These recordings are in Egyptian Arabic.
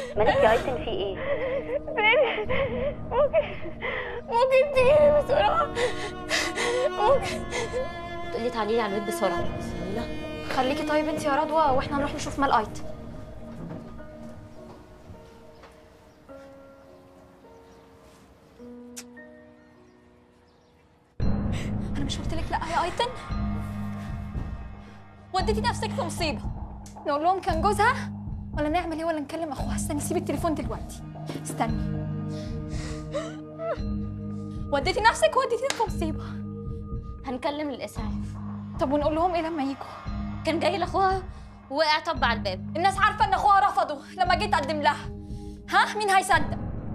مالك يا ايتن في ايه فين ممكن ممكن تجيلي بسرعة ممكن تقولي تعالي لي على البيت بسرعه لا خليكي طيب انت يا رضوى واحنا نروح نشوف مال ايتن انا مش قلت لك لا يا ايتن وديتي نفسك في مصيبه نقول لهم كان جوزها ولا نعمل ايه ولا نكلم اخوها استني سيبي التليفون دلوقتي استني وديتي نفسك وديتينا في مصيبه هنكلم الاسعاف طب ونقول لهم ايه لما يجوا كان جاي لاخوها ووقع طب على الباب الناس عارفه ان اخوها رفضه لما جيت اقدم لها ها مين هيصدق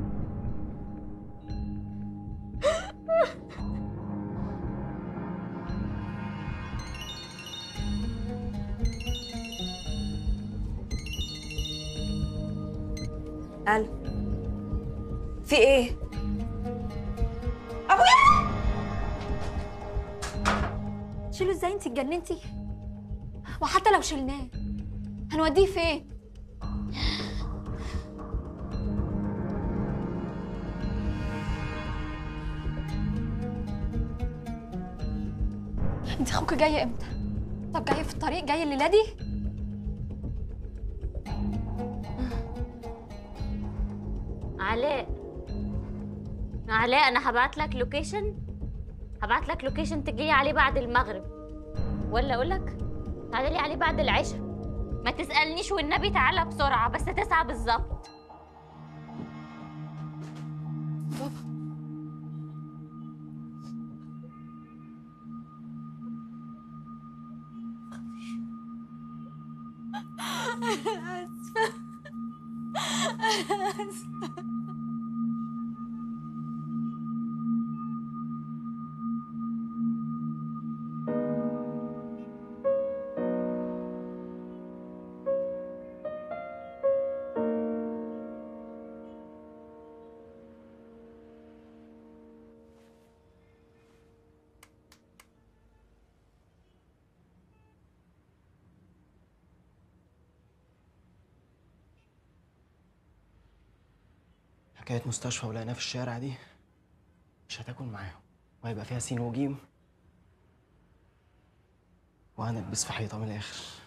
الو في ايه ابويا شيله ازاي انت اتجننتي وحتى لو شلناه هنوديه فين انت اخوك جاي امتى طب جاي في الطريق جاي الليله دي علاء علاء انا هبعت لك لوكيشن هبعت لك لوكيشن تجي عليه بعد المغرب ولا اقول لك تعالي لي عليه بعد العشاء ما تسالنيش والنبي تعالى بسرعه بس تسعة بالظبط بابا حكاية مستشفى ولقيناه في الشارع دي مش هتاكل معاهم وهيبقى فيها سين وجيم وهنلبس في حيطة من الآخر